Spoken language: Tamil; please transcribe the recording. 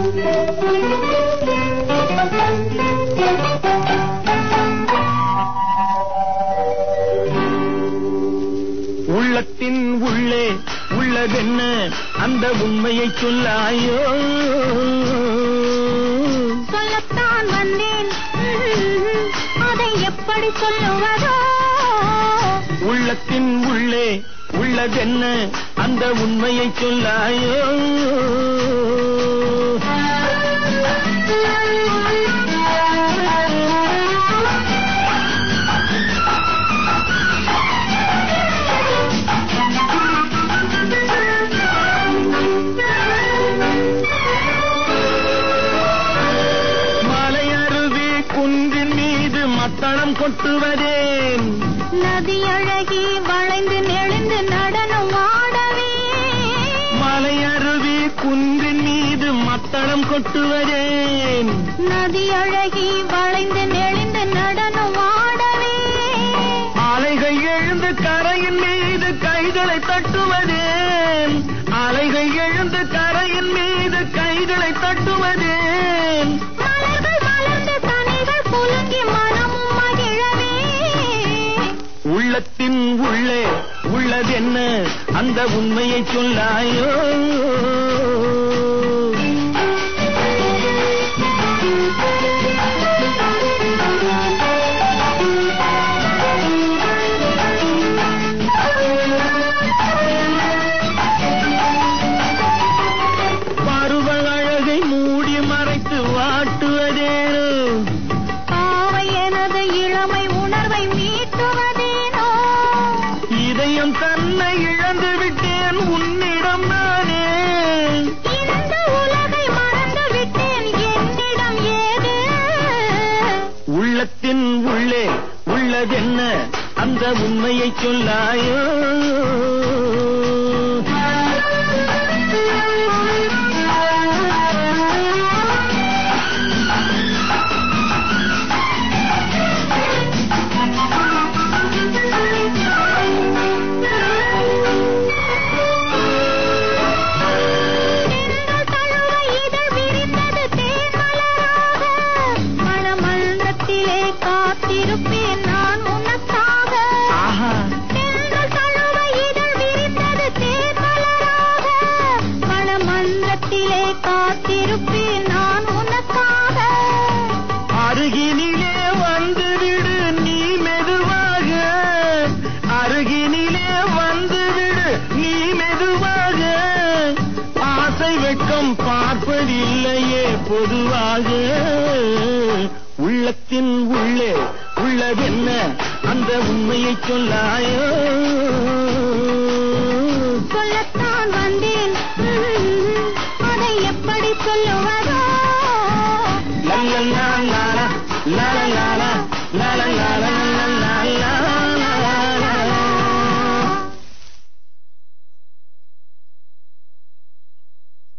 உள்ளத்தின் உள்ளே உள்ளதென்ன அந்த உண்மையை சொல்லாயோ சொல்லத்தான் வந்தேன் ம்ம். அதை எப்படி சொல்லுவதோ உள்ளத்தின் உள்ளே உள்ளதென்ன அந்த உண்மையை சொல்லாயோ மலையருவி குன்றின் மீது மத்தளம் கொட்டுவதேன் நதி அழகி வளைந்து நெளிந்து நடனம் ஆடவே மலையருவி குன்றின் மீது மத்தளம் கொட்டுவதேன் நதி அழகி வளைந்து நெளிந்து நடனம் ஆடவே அலைகள் எழுந்து கரையின் மீது கைகளை தட்டுவதேன் அலைகள் எழுந்து கரையின் மீது கைகளை தட்டுவதேன் மலர்கள் மலர்ந்து கனிகள் குலுங்கி மனமும் மகிழவே உள்ளத்தின் உள்ளே உள்ளதென்ன அந்த உண்மையை சொல்லாயோ பருவ அழகை மூடி மறைத்து வாட்டுவதேனோ பாவை எனது இளமை உணர்வை மீட்டுவதேனோ இதயம் தன்னை இழந்து விட்டேன் உன்னிடம் நானே இந்த உலகை மறந்து விட்டேன் என்னிடம் ஏது உள்ளத்தின் உள்ளே உள்ளதென்ன அந்த உண்மையை சொல்லாயோ தென்றல் தழுவ இதழ் விரிந்தது தேன்மலராக. மணமன்றத்திலே காத்திருப்பேன் நான் உனக்காக ஆஹா தென்றல் தழுவ இதழ் விரிந்தது தேன்மலராக. மணமன்றத்திலே காத்திருப்பேன் நான் உனக்காக அருகினிலே வந்து விடு நீ மெதுவாக அருகினிலே வந்து விடு நீ மெதுவாக ஆசை வெட்கம் பார்ப்பதில்லையே பொதுவாக உள்ளத்தின் உள்ளே உள்ளதென்ன அந்த உண்மையை சொல்லாயோ